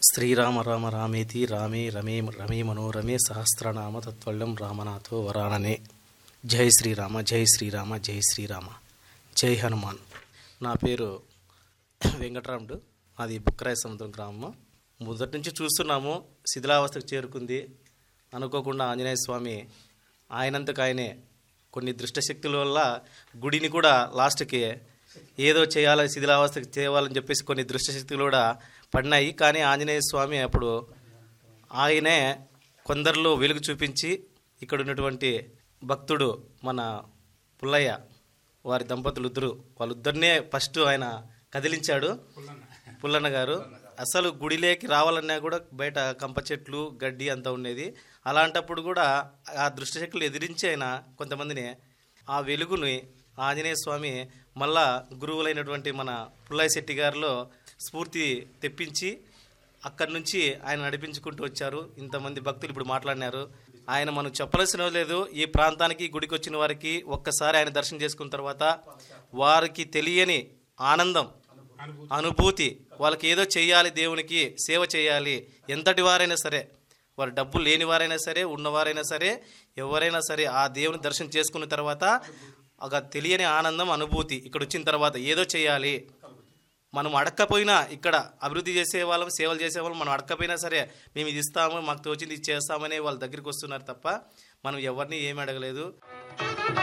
శ్రీరామ రామ రామేతి రామే రమే రమే మనోరమే సహస్రనామ తత్వల్యం రామనాథో వరాననే జై శ్రీరామ జై శ్రీరామ జై శ్రీరామ జై హనుమాన్ నా పేరు వెంకటరాముడు అది బుక్కరాయ సముద్రం గ్రామం మొదటి నుంచి చూస్తున్నాము శిథిలావస్థకు చేరుకుంది అనుకోకుండా ఆంజనేయ స్వామి ఆయనంతకు ఆయనే కొన్ని దృష్టశక్తుల వల్ల గుడిని కూడా లాస్ట్కి ఏదో చేయాలి శిథిలావస్థకు చేయాలని చెప్పేసి కొన్ని దృష్టశక్తులు కూడా పడినాయి కానీ ఆంజనేయ స్వామి అప్పుడు ఆయనే కొందరిలో వెలుగు చూపించి ఇక్కడ ఉన్నటువంటి భక్తుడు మన పుల్లయ్య వారి దంపతులు ఇద్దరు వాళ్ళిద్దరినే ఫస్ట్ ఆయన కదిలించాడు పుల్లన్న గారు అసలు గుడిలోకి రావాలన్నా కూడా బయట కంప చెట్లు గడ్డి అంతా ఉండేది అలాంటప్పుడు కూడా ఆ దృష్టశక్తులు ఎదిరించి ఆయన కొంతమందిని ఆ వెలుగుని ఆంజనేయ స్వామి మళ్ళా గురువులైనటువంటి మన పుల్లయ్య శెట్టి గారిలో స్ఫూర్తి తెప్పించి అక్కడి నుంచి ఆయన నడిపించుకుంటూ వచ్చారు ఇంతమంది భక్తులు ఇప్పుడు మాట్లాడినారు ఆయన మనం చెప్పవలసిన లేదు ఈ ప్రాంతానికి గుడికి వచ్చిన వారికి ఒక్కసారి ఆయన దర్శనం చేసుకున్న తర్వాత వారికి తెలియని ఆనందం అనుభూతి వాళ్ళకి ఏదో చేయాలి దేవునికి సేవ చేయాలి ఎంతటి వారైనా సరే వారు డబ్బులు లేని వారైనా సరే ఉన్నవారైనా సరే ఎవరైనా సరే ఆ దేవుని దర్శనం చేసుకున్న తర్వాత ఒక తెలియని ఆనందం అనుభూతి ఇక్కడ వచ్చిన తర్వాత ఏదో చేయాలి మనం అడక్కపోయినా ఇక్కడ అభివృద్ధి చేసే వాళ్ళం సేవలు చేసే వాళ్ళం మనం అడక్కపోయినా సరే మేము ఇది ఇస్తాము మాకు తోచింది ఇది చేస్తామని వాళ్ళ దగ్గరికి వస్తున్నారు తప్ప మనం ఎవరిని ఏమి అడగలేదు